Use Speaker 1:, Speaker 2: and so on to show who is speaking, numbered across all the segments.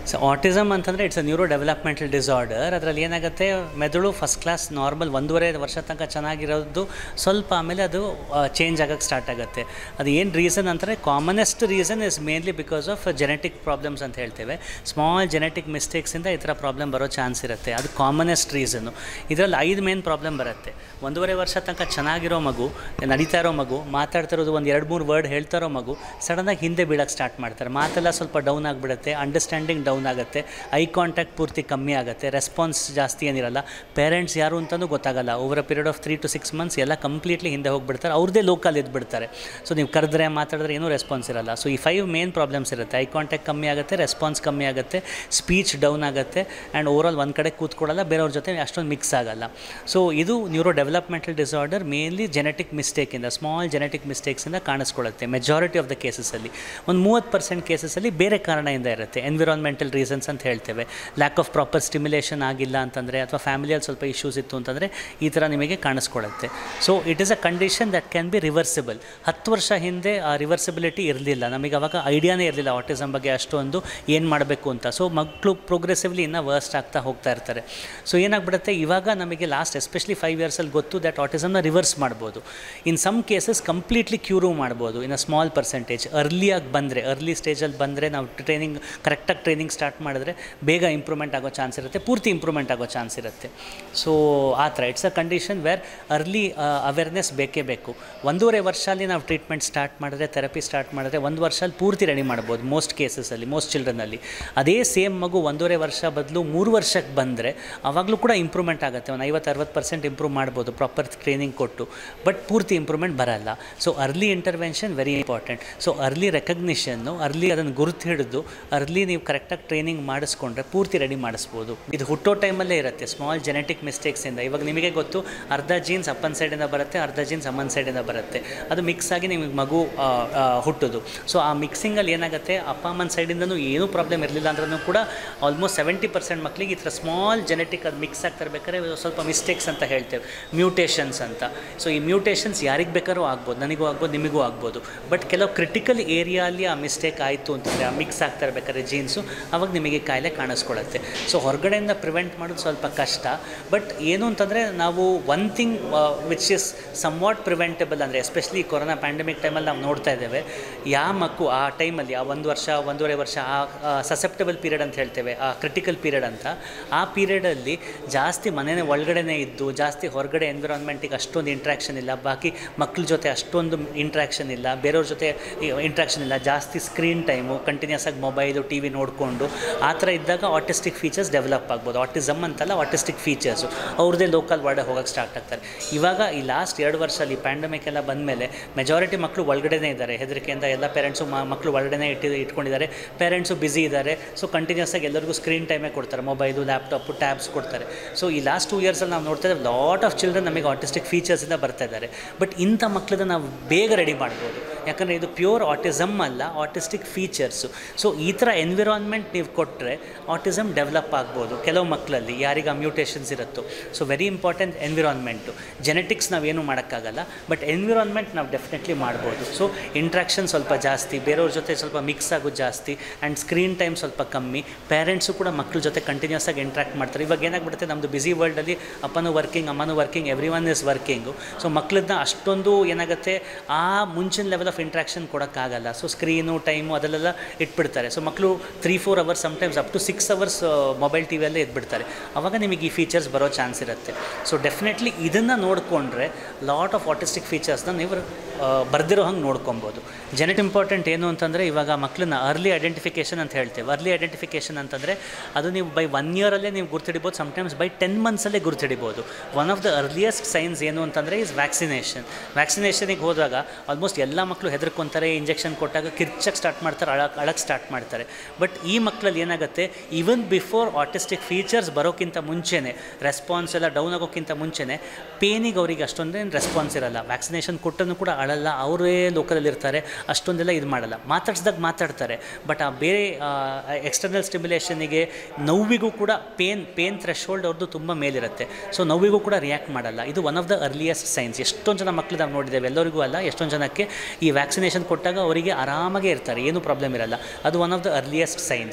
Speaker 1: so autism ಅಂತಂದರೆ it's a neuro developmental disorder ಅದರಲ್ಲಿ ಏನಾಗುತ್ತೆ ಮೆದುಳು ಫಸ್ಟ್ ಕ್ಲಾಸ್ ನಾರ್ಮಲ್ ಒಂದೂವರೆ ವರ್ಷ ತನಕ ಚೆನ್ನಾಗಿರೋದು ಸ್ವಲ್ಪ ಆಮೇಲೆ ಅದು ಚೇಂಜ್ ಆಗೋಕ್ಕೆ ಸ್ಟಾರ್ಟ್ ಆಗುತ್ತೆ ಅದು ಏನು ರೀಸನ್ ಅಂತಂದರೆ commonest reason is mainly because of genetic problems ಅಂತ ಹೇಳ್ತೇವೆ ಸ್ಮಾಲ್ ಜೆನೆಟಿಕ್ ಮಿಸ್ಟೇಕ್ಸಿಂದ ಈ ಥರ ಪ್ರಾಬ್ಲಮ್ ಬರೋ ಚಾನ್ಸ್ ಇರುತ್ತೆ ಅದು ಕಾಮನೆಸ್ಟ್ ರೀಸನ್ನು ಇದರಲ್ಲಿ ಐದು ಮೇನ್ ಪ್ರಾಬ್ಲಮ್ ಬರುತ್ತೆ ಒಂದೂವರೆ ವರ್ಷ ತನಕ ಚೆನ್ನಾಗಿರೋ ಮಗು ನಡೀತಾ ಇರೋ ಮಗು ಮಾತಾಡ್ತಾ ಇರೋದು ಒಂದು ಎರಡು ಮೂರು ವರ್ಡ್ ಹೇಳ್ತಾ ಇರೋ ಮಗು ಸಡನ್ನಾಗಿ ಹಿಂದೆ ಬೀಳಕ್ಕೆ ಸ್ಟಾರ್ಟ್ ಮಾಡ್ತಾರೆ ಮಾತೆಲ್ಲ ಸ್ವಲ್ಪ ಡೌನ್ ಆಗಿಬಿಡುತ್ತೆ ಅಂಡರ್ಸ್ಟ್ಯಾಂಡಿಂಗ್ ಡೌನ್ ಆಗುತ್ತೆ ಐ ಕಾಂಟ್ಯಾಕ್ಟ್ ಪೂರ್ತಿ ಕಮ್ಮಿ ಆಗುತ್ತೆ ರೆಸ್ಪಾನ್ಸ್ ಜಾಸ್ತಿ ಏನಿರಲ್ಲ ಪೇರೆಂಟ್ಸ್ ಯಾರು ಅಂತಲೂ ಗೊತ್ತಾಗಲ್ಲ over a period of three to six months ಎಲ್ಲ ಕಂಪ್ಲೀಟ್ಲಿ ಹಿಂದೆ ಹೋಗ್ಬಿಡ್ತಾರೆ ಅವ್ರದ್ದೇ ಲೋಕಲ್ ಇದ್ಬಿಡ್ತಾರೆ ಸೊ ನೀವು ಕರೆದ್ರೆ ಮಾತಾಡಿದ್ರೆ ಏನೂ ರೆಸ್ಪಾನ್ಸ್ ಇರಲ್ಲ ಸೊ ಈ ಫೈವ್ ಮೇನ್ ಪ್ರಾಬ್ಲಮ್ಸ್ ಇರುತ್ತೆ ಐ ಕಾಂಟ್ಯಾಕ್ಟ್ ಕಮ್ಮಿ ಆಗುತ್ತೆ ರೆಸ್ಪಾನ್ಸ್ ಕಮ್ಮಿ ಆಗುತ್ತೆ ಸ್ಪೀಚ್ ಡೌನ್ ಆಗುತ್ತೆ ಆ್ಯಂಡ್ ಓವರಾಲ್ ಒಂದು ಕಡೆ ಕೂತ್ಕೊಳ್ಳಲ್ಲ ಬೇರೆಯವ್ರ ಜೊತೆ ಅಷ್ಟೊಂದು ಮಿಕ್ಸ್ ಆಗಲ್ಲ ಸೊ ಇದು neuro developmental disorder mainly genetic ಮಿಸ್ಟೇಕಿಂದ ಸ್ಮಾಲ್ ಜೆನೆಟಿಕ್ ಮಿಸ್ಟೇಕ್ಸಿಂದ ಕಾಣಿಸ್ಕೊಳ್ಳುತ್ತೆ ಮೆಜಾರಿಟಿ ಆಫ್ ದ ಕೇಸಸಲ್ಲಿ ಒಂದು ಮೂವತ್ತು ಪರ್ಸೆಂಟ್ ಕೇಸಸಲ್ಲಿ ಬೇರೆ ಕಾರಣದಿಂದ ಇರುತ್ತೆ ಎನ್ವಿರಾನ್ಮೆಂಟಲ್ ರೀಸನ್ಸ್ ಅಂತ ಹೇಳ್ತೇವೆ ಲ್ಯಾಕ್ ಆಫ್ ಪ್ರಾಪರ್ ಸ್ಟಿಮ್ಯುಲೇಷನ್ ಆಗಿಲ್ಲ ಅಂತಂದರೆ ಅಥವಾ ಫ್ಯಾಮಿಲಿಯಲ್ಲಿ ಸ್ವಲ್ಪ ಇಶ್ಯೂಸ್ ಇತ್ತು ಅಂತಂದರೆ ಈ ಥರ ನಿಮಗೆ ಕಾಣಿಸ್ಕೊಳ್ಳುತ್ತೆ so it is a condition that can be reversible ಹತ್ತು ವರ್ಷ ಹಿಂದೆ ಆ ರಿವರ್ಸಿಬಿಲಿಟಿ ಇರಲಿಲ್ಲ ನಮಗೆ ಅವಾಗ ಐಡಿಯಾನೇ ಇರಲಿಲ್ಲ ಆಟಿಸಮ್ ಬಗ್ಗೆ ಅಷ್ಟೊಂದು ಏನು ಮಾಡಬೇಕು ಅಂತ ಸೊ ಮಕ್ಕಳು ಪ್ರೋಗ್ರೆಸಿವ್ಲಿ ಇನ್ನೂ ವರ್ಸ್ಟ್ ಆಗ್ತಾ ಹೋಗ್ತಾ ಇರ್ತಾರೆ ಸೊ ಏನಾಗ್ಬಿಡುತ್ತೆ ಇವಾಗ ನಮಗೆ ಲಾಸ್ಟ್ ಎಸ್ಪೆಷಲಿ ಫೈವ್ ಇಯರ್ಸಲ್ಲಿ ಗೊತ್ತು ದಟ್ ಆಟಿಸಮ್ನ ರಿವರ್ಸ್ ಮಾಡ್ಬೋದು in some cases completely cure ಮಾಡ್ಬೋದು ಇನ್ ಅ ಸ್ಮಾಲ್ ಪರ್ಸೆಂಟೇಜ್ ಅರ್ಲಿಯಾಗಿ ಬಂದರೆ ಅರ್ಲಿ ಸ್ಟೇಜಲ್ಲಿ ಬಂದರೆ ನಾವು ಟ್ರೈನಿಂಗ್ ಕರೆಕ್ಟಾಗಿ ಟ್ರೈನಿಂಗ್ ಸ್ಟಾರ್ಟ್ ಮಾಡಿದ್ರೆ ಬೇಗ ಇಂಪ್ರೂವ್ಮೆಂಟ್ ಆಗೋ ಚಾನ್ಸ್ ಇರುತ್ತೆ ಪೂರ್ತಿ ಇಂಪ್ರೂವ್ಮೆಂಟ್ ಆಗೋ ಚಾನ್ಸ್ ಇರುತ್ತೆ ಸೊ ಆ ಥರ it's a condition where early awareness ಬೇಕೇ ಬೇಕು ಒಂದೂವರೆ ವರ್ಷದಲ್ಲಿ ನಾವು ಟ್ರೀಟ್ಮೆಂಟ್ ಸ್ಟಾರ್ಟ್ ಮಾಡಿದ್ರೆ ಥೆರಪಿ ಸ್ಟಾರ್ಟ್ ಮಾಡಿದ್ರೆ ಒಂದು ವರ್ಷದಲ್ಲಿ ಪೂರ್ತಿ ರೆಡಿ ಮಾಡ್ಬೋದು ಮೋಸ್ಟ್ ಕೇಸಸಲ್ಲಿ ಮೋಸ್ಟ್ ಚಿಲ್ಡ್ರನಲ್ಲಿ ಅದೇ ಸೇಮ್ ಮಗು ಒಂದೂವರೆ ವರ್ಷ ಬದಲು ಮೂರು ವರ್ಷಕ್ಕೆ ಬಂದರೆ ಆವಾಗಲೂ ಕೂಡ ಇಂಪ್ರೂವ್ಮೆಂಟ್ ಆಗುತ್ತೆ ಒಂದು ಐವತ್ತು ಅರವತ್ತು ಪರ್ಸೆಂಟ್ ಇಂಪ್ರೂವ್ ಮಾಡ್ಬೋದು ಪ್ರಾಪರ್ ಟ್ರೈನಿಂಗ್ ಕೊಟ್ಟು ಬಟ್ ಪೂರ್ತಿ ಇಂಪ್ರೂವ್ಮೆಂಟ್ ಬರಲ್ಲ so early intervention very important so early ರೆಕಗ್ನಿಷನ್ನು ಅರ್ಲಿ ಅದನ್ನು ಗುರುತು ಹಿಡಿದು ಅರ್ಲಿ ನೀವು ಕರೆಕ್ಟಾಗಿ ಟ್ರೈನಿಂಗ್ ಮಾಡಿಸ್ಕೊಂಡ್ರೆ ಪೂರ್ತಿ ರೆಡಿ ಮಾಡಿಸ್ಬೋದು ಇದು ಹುಟ್ಟೋ ಟೈಮಲ್ಲೇ ಇರುತ್ತೆ ಸ್ಮಾಲ್ ಜೆನೆಟಿಕ್ ಮಿಸ್ಟೇಕ್ಸಿಂದ ಇವಾಗ ನಿಮಗೆ ಗೊತ್ತು ಅರ್ಧ ಜೀನ್ಸ್ ಅಪ್ಪನ ಸೈಡಿಂದ ಬರುತ್ತೆ ಅರ್ಧ ಜೀನ್ಸ್ ಅಮ್ಮನ ಸೈಡಿಂದ ಬರುತ್ತೆ ಅದು ಮಿಕ್ಸ್ ಆಗಿ ನಿಮಗೆ ಮಗು ಆ, ಆ, ಹುಟ್ಟೋದು ಸೊ ಆ ಮಿಕ್ಸಿಂಗಲ್ಲಿ ಏನಾಗುತ್ತೆ ಅಪ್ಪ ಅಮ್ಮನ ಸೈಡಿಂದನೂ ಏನೂ ಪ್ರಾಬ್ಲಮ್ ಇರಲಿಲ್ಲ ಅಂದ್ರೂ ಕೂಡ ಆಲ್ಮೋಸ್ಟ್ ಸೆವೆಂಟಿ ಪರ್ಸೆಂಟ್ ಮಕ್ಕಳಿಗೆ ಈ ಥರ ಸ್ಮಾಲ್ ಜೆನೆಟಿಕ್ ಅದು ಮಿಕ್ಸ್ ಆಗ್ತಾ ಇರ್ಬೇಕಾದ್ರೆ ಸ್ವಲ್ಪ ಮಿಸ್ಟೇಕ್ಸ್ ಅಂತ ಹೇಳ್ತೇವೆ ಮ್ಯೂಟೇಷನ್ಸ್ ಅಂತ ಸೊ ಈ ಮ್ಯೂಟೇಷನ್ಸ್ ಯಾರಿಗೆ ಬೇಕಾದ್ರೂ ಆಗ್ಬೋದು ನನಗೂ ಆಗ್ಬೋದು ನಿಮಗೂ ಆಗ್ಬೋದು ಬಟ್ ಕೆಲವು ಕ್ರಿಟಿಕಲ್ ಏರಿಯಾಲಿ ಆ ಮಿಸ್ಟೇಕ್ ಆಯಿತು ಅಂತಂದರೆ ಆ ಮಿಕ್ಸ್ ಆಗ್ತಾ ಇರ್ಬೇಕಾದ್ರೆ ಜೀನ್ಸು ಅವಾಗ ನಿಮಗೆ ಕಾಯಿಲೆ ಕಾಣಿಸ್ಕೊಳ್ಳುತ್ತೆ ಸೊ ಹೊರಗಡೆಯಿಂದ ಪ್ರಿವೆಂಟ್ ಮಾಡೋದು ಸ್ವಲ್ಪ ಕಷ್ಟ ಬಟ್ ಏನು ಅಂತಂದರೆ ನಾವು one thing which is some what preventable ಅಂದರೆ ಎಸ್ಪೆಷಲಿ ಕೊರೋನಾ ಪ್ಯಾಂಡಮಿಕ್ ಟೈಮಲ್ಲಿ ನಾವು ನೋಡ್ತಾ ಇದ್ದೇವೆ ಯಾವ ಮಕ್ಕಳು ಆ ಟೈಮಲ್ಲಿ ಆ ಒಂದು ವರ್ಷ ಒಂದೂವರೆ ವರ್ಷ ಆ ಸಸೆಪ್ಟಬಲ್ ಪೀರಿಯಡ್ ಅಂತ ಹೇಳ್ತೇವೆ ಆ ಕ್ರಿಟಿಕಲ್ ಪೀರಿಯಡ್ ಅಂತ ಆ ಪೀರಿಯಡಲ್ಲಿ ಜಾಸ್ತಿ ಮನೆಯ ಒಳಗಡೆನೇ ಇದ್ದು ಜಾಸ್ತಿ ಹೊರಗಡೆ ಎನ್ವಿರಾನ್ಮೆಂಟಿಗೆ ಅಷ್ಟೊಂದು ಇಂಟ್ರ್ಯಾಕ್ಷನ್ ಇಲ್ಲ ಬಾಕಿ ಮಕ್ಕಳ ಜೊತೆ ಅಷ್ಟೊಂದು ಇಂಟ್ರ್ಯಾಕ್ಷನ್ ಇಲ್ಲ ಬೇರೆಯವ್ರ ಜೊತೆ ಇಂಟ್ರ್ಯಾಕ್ಷನ್ ಇಲ್ಲ ಜಾಸ್ತಿ ಸ್ಕ್ರೀನ್ ಟೈಮು ಕಂಟಿನ್ಯೂಸ್ ಆಗಿ ಮೊಬೈಲು ಟಿ ವಿ ನೋಡಿಕೊಂಡು ಆ ಥರ ಇದ್ದಾಗ ಆಟಿಸ್ಟಿಕ್ ಫೀಚರ್ಸ್ ಡೆವಲಪ್ ಆಗ್ಬೋದು ಆಟಿಸಮ್ ಅಂತಲ್ಲ ಆಟಿಸ್ಟಿಕ್ ಫೀಚರ್ಸು ಅವ್ರದ್ದೇ ಲೋಕಲ್ ವರ್ಡ್ ಹೋಗಕ್ಕೆ ಸ್ಟಾರ್ಟ್ ಆಗ್ತಾರೆ ಇವಾಗ ಈ ಲಾಸ್ಟ್ ಎರಡು ವರ್ಷದಲ್ಲಿ ಪ್ಯಾಂಡಮಿಕ್ ಎಲ್ಲ ಬಂದಮೇಲೆ ಮೆಜಾರಿಟಿ ಮಕ್ಕಳು ಒಳಗಡೆನೇ ಇದ್ದಾರೆ ಹೆದರಿಕೆಯಿಂದ ಎಲ್ಲ ಪೇರೆಂಟ್ಸು ಮಕ್ಕಳು ಒಳಗಡೆ ಇಟ್ಟು ಇಟ್ಕೊಂಡಿದ್ದಾರೆ ಪೇರೆಂಟ್ಸು ಬ್ಯುಸಿ ಇದ್ದಾರೆ ಸೊ ಕಂಟಿನ್ಯೂಸ್ ಆಗಿ ಎಲ್ಲರಿಗೂ ಸ್ಕ್ರೀನ್ ಟೈಮೇ ಕೊಡ್ತಾರೆ ಮೊಬೈಲು ಲ್ಯಾಪ್ಟಾಪು ಟ್ಯಾಬ್ಸ್ ಕೊಡ್ತಾರೆ ಸೊ ಈ ಲಾಸ್ಟ್ ಟೂ ಇಯರ್ಸಲ್ಲಿ ನಾವು ನೋಡ್ತಾ ಇದ್ದೇವೆ ಲಾಟ್ ಆಫ್ ಚಿಲ್ಡ್ರನ್ ನಮಗೆ ಆಟಿಸ್ಟಿಕ್ ಫೀಚರ್ಸಿಂದ ಬರ್ತಾ ಇದ್ದಾರೆ ಬಟ್ ಇಂಥ ಮಕ್ಕಳನ್ನ ನಾವು ಬೇಗ ರೆಡಿ ಮಾಡ್ಬೋದು ಯಾಕಂದರೆ ಇದು ಪ್ಯೂರ್ ಆಟಿಸಮ್ ಅಲ್ಲ ಆಟಿಸ್ಟಿಕ್ ಫೀಚರ್ಸು ಸೊ ಈ ಥರ ಎನ್ವಿರಾನ್ಮೆಂಟ್ ನೀವು ಕೊಟ್ಟರೆ ಆಟಿಸಮ್ ಡೆವಲಪ್ ಆಗ್ಬೋದು ಕೆಲವು ಮಕ್ಕಳಲ್ಲಿ ಯಾರಿಗೆ ಆ ಮ್ಯೂಟೇಷನ್ಸ್ ಇರುತ್ತೋ so very important environment genetics ನಾವೇನು ಮಾಡೋಕ್ಕಾಗಲ್ಲ ಬಟ್ ಎನ್ವಿರಾನ್ಮೆಂಟ್ ನಾವು ಡೆಫಿನೆಟ್ಲಿ ಮಾಡ್ಬೋದು ಸೊ ಇಂಟ್ರಾಕ್ಷನ್ ಸ್ವಲ್ಪ ಜಾಸ್ತಿ ಬೇರೆಯವ್ರ ಜೊತೆ ಸ್ವಲ್ಪ ಮಿಕ್ಸ್ ಆಗೋದು ಜಾಸ್ತಿ ಆ್ಯಂಡ್ ಸ್ಕ್ರೀನ್ ಟೈಮ್ ಸ್ವಲ್ಪ ಕಮ್ಮಿ ಪೇರೆಂಟ್ಸು ಕೂಡ ಮಕ್ಕಳ ಜೊತೆ ಕಂಟಿನ್ಯೂಸ್ ಆಗಿ ಇಂಟ್ರಾಕ್ಟ್ ಮಾಡ್ತಾರೆ ಇವಾಗ ಏನಾಗ್ಬಿಡುತ್ತೆ ನಮ್ಮದು ಬಿಸಿ ವರ್ಲ್ಡಲ್ಲಿ ಅಪ್ಪನೂ ವರ್ಕಿಂಗ್ ಅಮ್ಮನೂ working every one is working so ಮಕ್ಕಳನ್ನ ಅಷ್ಟೊಂದು ಏನಾಗುತ್ತೆ ಆ ಮುಂಚಿನ ಲೆವೆಲ್ ಆಫ್ ಇಂಟ್ರಾಕ್ಷನ್ ಕೊಡೋಕ್ಕಾಗಲ್ಲ ಸೊ ಸ್ಕ್ರೀನು ಟೈಮು ಅದೆಲ್ಲ ಇಟ್ಬಿಡ್ತಾರೆ ಸೊ ಮಕ್ಕಳು three four hours sometimes up to six hours mobile ಟಿ ವಿಯಲ್ಲೇ ಇದ್ಬಿಡ್ತಾರೆ ಅವಾಗ ನಿಮಗೆ ಈ ಫೀಚರ್ಸ್ ಬರೋ ಚಾನ್ಸ್ ಇರುತ್ತೆ ಸೊ ಡೆಫಿನೆಟ್ಲಿ ಇದನ್ನು ನೋಡಿಕೊಂಡ್ರೆ ಲಾಟ್ ಆಫ್ ಆಟಿಸ್ಟಿಕ್ ಫೀಚರ್ಸ್ನ ನೀವು ಆ, ಬರ್ದಿರೋ ಹಂಗೆ ನೋಡ್ಕೊಬೋದು ಜೆನೆಟ್ ಇಂಪಾರ್ಟೆಂಟ್ ಏನು ಅಂತಂದರೆ ಇವಾಗ ಮಕ್ಕಳನ್ನ ಅರ್ಲಿ ಐಡೆಂಟಿಫಿಕೇಷನ್ ಅಂತ ಹೇಳ್ತೇವೆ ಅರ್ಲಿ ಐಡೆಂಟಿಫಿಕೇಷನ್ ಅಂತಂದರೆ ಅದು ನೀವು ಬೈ ಒನ್ ಇಯರಲ್ಲೇ ನೀವು ಗುರ್ತಿಡಿಬೋದು ಸಮ್ಟೈಮ್ಸ್ ಬೈ ಟೆನ್ ಮಂತ್ಸಲ್ಲೇ ಗುರ್ತಿಡಿಬೋದು one of the earliest signs ಏನು ಅಂತಂದರೆ ಇಸ್ ವ್ಯಾಕ್ಸಿನೇಷನ್ ವ್ಯಾಕ್ಸಿನೇಷನಿಗೆ ಹೋದಾಗ ಆಲ್ಮೋಸ್ಟ್ ಎಲ್ಲ ಮಕ್ಕಳು ಹೆದರ್ಕೊಂತಾರೆ ಇಂಜೆಕ್ಷನ್ ಕೊಟ್ಟಾಗ ಕಿರ್ಚಕ್ಕೆ ಸ್ಟಾರ್ಟ್ ಮಾಡ್ತಾರೆ ಅಳಕ್ಕೆ ಅಳಕ್ಕೆ ಸ್ಟಾರ್ಟ್ ಮಾಡ್ತಾರೆ ಬಟ್ ಈ ಮಕ್ಕಳಲ್ಲಿ ಏನಾಗುತ್ತೆ ಈವನ್ ಬಿಫೋರ್ ಆಟಿಸ್ಟಿಕ್ ಫೀಚರ್ಸ್ ಬರೋಕ್ಕಿಂತ ಮುಂಚೆನೇ ರೆಸ್ಪಾನ್ಸ್ ಎಲ್ಲ ಡೌನ್ ಆಗೋಕ್ಕಿಂತ ಮುಂಚೆನೇ ಪೇನಿಗೆ ಅವರಿಗೆ ಅಷ್ಟೊಂದೇನು ರೆಸ್ಪಾನ್ಸ್ ಇರಲ್ಲ ವ್ಯಾಕ್ಸಿನೇಷನ್ ಕೊಟ್ಟನು ಕೂಡ ಅಳಲ್ಲ ಅವರೇ ಲೋಕಲಲ್ಲಿ ಇರ್ತಾರೆ ಅಷ್ಟೊಂದೆಲ್ಲ ಇದು ಮಾಡಲ್ಲ ಮಾತಾಡ್ಸ್ದಾಗ ಮಾತಾಡ್ತಾರೆ ಬಟ್ ಆ ಬೇರೆ ಎಕ್ಸ್ಟರ್ನಲ್ ಸ್ಟಿಮ್ಯುಲೇಷನಿಗೆ ನೋವಿಗೂ ಕೂಡ ಪೇನ್ ಪೇನ್ ಥ್ರೆಶೋಲ್ಡ್ ಅವ್ರದ್ದು ತುಂಬ ಮೇಲಿರುತ್ತೆ ಸೊ ನೋವಿಗೂ ಕೂಡ ರಿಯಾಕ್ಟ್ ಮಾಡಲ್ಲ ಇದು one of the earliest signs ಎಷ್ಟೊಂದು ಜನ ಮಕ್ಕಳು ನಾವು ನೋಡಿದ್ದೇವೆ ಎಲ್ಲರಿಗೂ ಅಲ್ಲ ಎಷ್ಟೊಂದು ಜನಕ್ಕೆ ಈ ವ್ಯಾಕ್ಸಿನೇಷನ್ ಕೊಟ್ಟಾಗ ಅವರಿಗೆ ಆರಾಮಾಗೇ ಇರ್ತಾರೆ ಏನೂ ಪ್ರಾಬ್ಲಮ್ ಇರಲ್ಲ ಅದು one of the earliest signs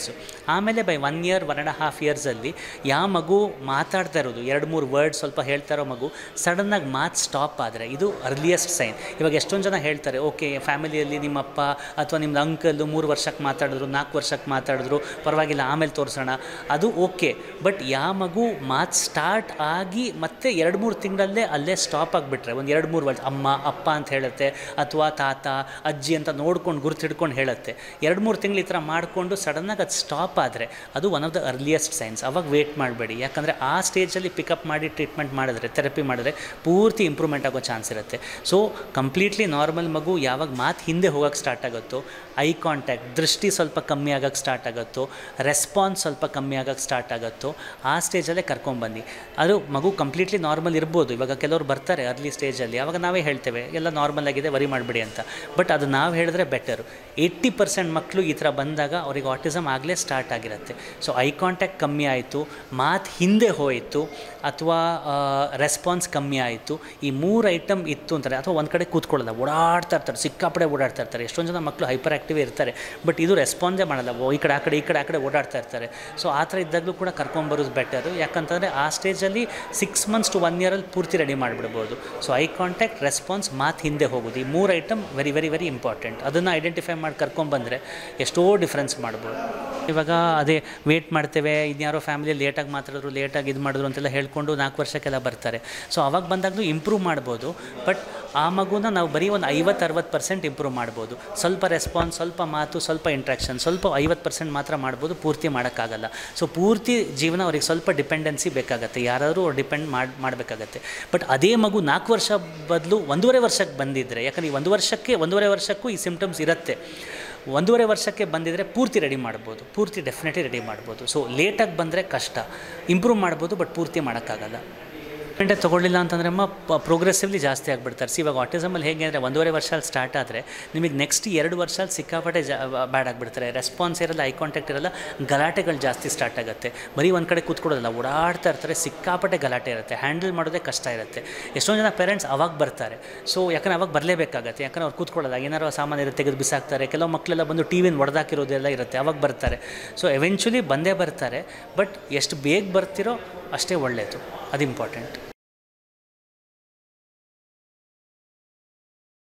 Speaker 1: signs ಆಮೇಲೆ by one year one and half ಇಯರ್ಸಲ್ಲಿ ಯಾವ ಮಗು ಮಾತಾಡ್ತಾ ಇರೋದು ಎರಡು ಮೂರು ವರ್ಡ್ ಸ್ವಲ್ಪ ಹೇಳ್ತಾ ಇರೋ ಮಗು ಸಡನ್ನಾಗಿ ಮಾತು ಸ್ಟಾಪ್ ಆದರೆ ಇದು ಅರ್ಲಿಯೆಸ್ಟ್ ಸೈನ್ ಇವಾಗ ಎಷ್ಟೊಂದು ಜನ ಹೇಳ್ತಾರೆ ಓಕೆ ಫ್ಯಾಮಿಲಿಯಲ್ಲಿ ನಿಮ್ಮಪ್ಪ ಅಥವಾ ನಿಮ್ಮ ಅಂಕಲ್ಲು ಮೂರು ವರ್ಷಕ್ಕೆ ಮಾತಾಡಿದ್ರು ನಾಲ್ಕು ವರ್ಷಕ್ಕೆ ಮಾತಾಡಿದ್ರು ಪರವಾಗಿಲ್ಲ ಆಮೇಲೆ ತೋರಿಸೋಣ ಅದು ಓಕೆ ಬಟ್ ಯಾವ ಮಗು ಮಾತು ಸ್ಟಾರ್ಟ್ ಆಗಿ ಮತ್ತೆ ಎರಡು ಮೂರು ತಿಂಗಳಲ್ಲೇ ಅಲ್ಲೇ ಸ್ಟಾಪ್ ಆಗಿಬಿಟ್ರೆ ಒಂದು ಎರಡು ಮೂರು ವರ್ಡ್ ಅಮ್ಮ ಅಪ್ಪ ಅಂತ ಹೇಳುತ್ತೆ ಅಥವಾ ತಾತ ಅಜ್ಜಿ ಅಂತ ನೋಡ್ಕೊಂಡು ಗುರುತು ಹಿಡ್ಕೊಂಡು ಹೇಳುತ್ತೆ ಎರಡು ಮೂರು ತಿಂಗಳು ಈ ಥರ ಮಾಡಿಕೊಂಡು ಸಡನ್ನಾಗಿ ಅದು ಸ್ಟಾಪ್ ಆದರೆ ಅದು one of the earliest signs ಅವಾಗ ವೇಟ್ ಮಾಡಬೇಡಿ ಯಾಕಂದರೆ ಆ ಸ್ಟೇಜಲ್ಲಿ ಪಿಕಪ್ ಮಾಡಿ ಟ್ರೀಟ್ಮೆಂಟ್ ಮಾಡಿದ್ರೆ ಥೆರಪಿ ಮಾಡಿದ್ರೆ ಪೂರ್ತಿ ಇಂಪ್ರೂವ್ಮೆಂಟ್ ಆಗೋ ಚಾನ್ಸ್ ಇರುತ್ತೆ ಸೊ ಕಂಪ್ಲೀಟ್ಲಿ ನಾರ್ಮಲ್ ಮಗು ಯಾವಾಗ ಮಾತು ಹಿಂದೆ ಹೋಗೋಕ್ಕೆ ಸ್ಟಾರ್ಟ್ ಆಗುತ್ತೋ ಐ ಕಾಂಟ್ಯಾಕ್ಟ್ ದೃಷ್ಟಿ ಸ್ವಲ್ಪ ಕಮ್ಮಿ ಆಗೋಕ್ಕೆ ಸ್ಟಾರ್ಟ್ ಆಗುತ್ತೋ ರೆಸ್ಪಾನ್ಸ್ ಸ್ವಲ್ಪ ಕಮ್ಮಿ ಆಗೋಕ್ಕೆ ಸ್ಟಾರ್ಟ್ ಆಗುತ್ತೋ ಆ ಸ್ಟೇಜಲ್ಲೇ ಕರ್ಕೊಂಬನ್ನಿ ಅದು ಮಗು ಕಂಪ್ಲೀಟ್ಲಿ ನಾರ್ಮಲ್ ಇರ್ಬೋದು ಇವಾಗ ಕೆಲವರು ಬರ್ತಾರೆ ಅರ್ಲಿ ಸ್ಟೇಜಲ್ಲಿ ಆವಾಗ ನಾವೇ ಹೇಳ್ತೇವೆ ಎಲ್ಲ ನಾರ್ಮಲ್ ಆಗಿದೆ ವರಿ ಮಾಡಬೇಡಿ ಅಂತ ಬಟ್ ಅದು ನಾವು ಹೇಳಿದ್ರೆ ಬೆಟರು ಏಯ್ಟಿ ಪರ್ಸೆಂಟ್ ಮಕ್ಕಳು ಈ ಥರ ಬಂದಾಗ ಅವ್ರಿಗೆ ಆಟಿಸಮ್ ಆಗಲೇ ಸ್ಟಾರ್ಟ್ ಆಗಿರುತ್ತೆ ಸೊ ಐ ಕಾಂಟ್ಯಾಕ್ಟ್ ಕಮ್ಮಿ ಆಯಿತು ಮಾತು ಹಿಂದೆ ಹೋಯಿತು ಅಥವಾ ರೆಸ್ಪಾನ್ಸ್ ಕಮ್ಮಿ ಆಯಿತು ಈ ಮೂರು ಐಟಮ್ ಇತ್ತು ಅಂತಾರೆ ಅಥವಾ ಒಂದು ಕಡೆ ಕೂತ್ಕೊಳ್ಳಲ್ಲ ಓಡಾಡ್ತಾ ಇರ್ತಾರೆ ಸಿಕ್ಕಾಪಡೆ ಓಡಾಡ್ತಾ ಇರ್ತಾರೆ ಎಷ್ಟೊಂದು ಜನ ಮಕ್ಕಳು ಹೈಪರ್ ಆ್ಯಕ್ಟಿವ್ ಇರ್ತಾರೆ ಬಟ್ ಇದು ರೆಸ್ಪಾನ್ಸೇ ಮಾಡಲ್ಲ ಓ ಈ ಕಡೆ ಆ ಕಡೆ ಈ ಕಡೆ ಆ ಕಡೆ ಓಡಾಡ್ತಾ ಇರ್ತಾರೆ ಸೊ ಆ ಥರ ಇದ್ದಾಗಲೂ ಕೂಡ ಕರ್ಕೊಂಬರೋದು ಬೆಟರು ಯಾಕಂತಂದರೆ ಆ ಸ್ಟೇಜಲ್ಲಿ ಸಿಕ್ಸ್ ಮಂತ್ಸ್ ಟು ಒನ್ ಇಯರಲ್ಲಿ ಪೂರ್ತಿ ರೆಡಿ ಮಾಡಿಬಿಡ್ಬೋದು ಸೊ ಐ ಕಾಂಟ್ಯಾಕ್ಟ್ ರೆಸ್ಪಾನ್ಸ್ ಮಾತು ಹಿಂದೆ ಹೋಗೋದು ಈ ಮೂರು item very very very important ಅದನ್ನು ಐಡೆಂಟಿಫೈ ಮಾಡಿ ಕರ್ಕೊಂಬಂದರೆ ಎಷ್ಟೋ ಡಿಫ್ರೆನ್ಸ್ ಮಾಡ್ಬೋದು ಇವಾಗ ಅದೇ ವೇಟ್ ಮಾಡ್ತೇವೆ ಇನ್ಯಾರೋ ಫ್ಯಾಮಿಲಿ ಲೇಟಾಗಿ ಮಾತಾಡಿದ್ರು ಲೇಟಾಗಿ ಇದು ಮಾಡಿದ್ರು ಅಂತೆಲ್ಲ ಹೇಳ್ಕೊಂಡು ನಾಲ್ಕು ವರ್ಷಕ್ಕೆಲ್ಲ ಬರ್ತಾರೆ ಸೊ ಅವಾಗ ಬಂದಾಗಲೂ ಇಂಪ್ರೂವ್ ಮಾಡ್ಬೋದು ಬಟ್ ಆ ಮಗುನ ನಾವು ಬರೀ ಒಂದು ಐವತ್ತು ಅರವತ್ತು ಪರ್ಸೆಂಟ್ ಇಂಪ್ರೂವ್ ಮಾಡ್ಬೋದು ಸ್ವಲ್ಪ ರೆಸ್ಪಾನ್ಸ್ ಸ್ವಲ್ಪ ಮಾತು ಸ್ವಲ್ಪ ಇಂಟ್ರಾಕ್ಷನ್ ಸ್ವಲ್ಪ ಐವತ್ತು ಪರ್ಸೆಂಟ್ ಮಾತ್ರ ಮಾಡ್ಬೋದು ಪೂರ್ತಿ ಮಾಡೋಕ್ಕಾಗಲ್ಲ ಸೊ ಪೂರ್ತಿ ಜೀವನ ಅವ್ರಿಗೆ ಸ್ವಲ್ಪ ಡಿಪೆಂಡೆನ್ಸಿ ಬೇಕಾಗತ್ತೆ ಯಾರಾದರೂ ಡಿಪೆಂಡ್ ಮಾಡಿ ಮಾಡಬೇಕಾಗತ್ತೆ ಬಟ್ ಅದೇ ಮಗು ನಾಲ್ಕು ವರ್ಷ ಬದಲು ಒಂದೂವರೆ ವರ್ಷಕ್ಕೆ ಬಂದಿದ್ದರೆ ಯಾಕಂದರೆ ಈ ಒಂದು ವರ್ಷಕ್ಕೆ ಒಂದೂವರೆ ವರ್ಷಕ್ಕೂ ಈ ಸಿಮ್ಟಮ್ಸ್ ಇರುತ್ತೆ ಒಂದೂವರೆ ವರ್ಷಕ್ಕೆ ಬಂದಿದ್ದರೆ ಪೂರ್ತಿ ರೆಡಿ ಮಾಡ್ಬೋದು ಪೂರ್ತಿ ಡೆಫಿನೆಟ್ಲಿ ರೆಡಿ ಮಾಡ್ಬೋದು ಸೊ ಲೇಟಾಗಿ ಬಂದರೆ ಕಷ್ಟ ಇಂಪ್ರೂವ್ ಮಾಡ್ಬೋದು ಬಟ್ ಪೂರ್ತಿ ಮಾಡೋಕ್ಕಾಗಲ್ಲ ಟ್ರೀಟ್ಮೆಂಟೇ ತೊಗೊಳ್ಳಿಲ್ಲ ಅಂತಂದ್ರೆ ಅಮ್ಮ ಪ್ರೋಗ್ರೆಸಿವ್ಲಿ ಜಾಸ್ತಿ ಆಗಿಬಿಡ್ತಾರೆ ಸಿ ಇವಾಗ ಆಟಿಸಮಲ್ಲಿ ಹೇಗೆ ಅಂದರೆ ಒಂದೂವರೆ ವರ್ಷ ಅಲ್ಲಿ ಸ್ಟಾರ್ಟ್ ಆದರೆ ನಿಮಗೆ ನೆಕ್ಸ್ಟ್ ಎರಡು ವರ್ಷ ಅಲ್ಲಿ ಸಿಕ್ಕಾಪಟ್ಟೆ ಜಾ ಬ್ಯಾಡ್ ಆಗಿಬಿಡ್ತಾರೆ ರೆಸ್ಪಾನ್ಸ್ ಇರಲ್ಲ ಐ ಕಾಂಟ್ಯಾಕ್ಟ್ ಇರಲ್ಲ ಗಲಾಟೆಗಳು ಜಾಸ್ತಿ ಸ್ಟಾರ್ಟ್ ಆಗುತ್ತೆ ಬರೀ ಒಂದು ಕಡೆ ಕೂತ್ಕೊಳ್ಳೋದಲ್ಲ ಓಡಾಡ್ತಾ ಇರ್ತಾರೆ ಸಿಕ್ಕಾಪಟ್ಟೆ ಗಲಾಟೆ ಇರುತ್ತೆ ಹ್ಯಾಂಡಲ್ ಮಾಡೋದೇ ಕಷ್ಟ ಇರುತ್ತೆ ಎಷ್ಟೊಂದು ಜನ ಪೇರೆಂಟ್ಸ್ ಅವಾಗ ಬರ್ತಾರೆ ಸೊ ಯಾಕಂದ್ರೆ ಅವಾಗ ಬರಲೇಬೇಕಾಗತ್ತೆ ಯಾಕಂದ್ರೆ ಅವ್ರು ಕೂತ್ಕೊಳ್ಳಲ್ಲ ಏನಾರು ಸಾಮಾನು ಇರುತ್ತೆ ತೆಗೆದು ಬಿಸಾಕ್ತಾರೆ ಕೆಲವು ಮಕ್ಕಳೆಲ್ಲ ಬಂದು ಟಿ ವಿನ ಹೊಡೆದಾಕಿರೋದೆಲ್ಲ ಇರುತ್ತೆ ಅವಾಗ ಬರ್ತಾರೆ ಸೊ ಎವೆನ್ಚುಲಿ ಬಂದೇ ಬರ್ತಾರೆ ಬಟ್ ಎಷ್ಟು ಬೇಗ ಬರ್ತಿರೋ ಅಷ್ಟೇ ಒಳ್ಳೆಯದು ಅದು ಇಂಪಾರ್ಟೆಂಟ್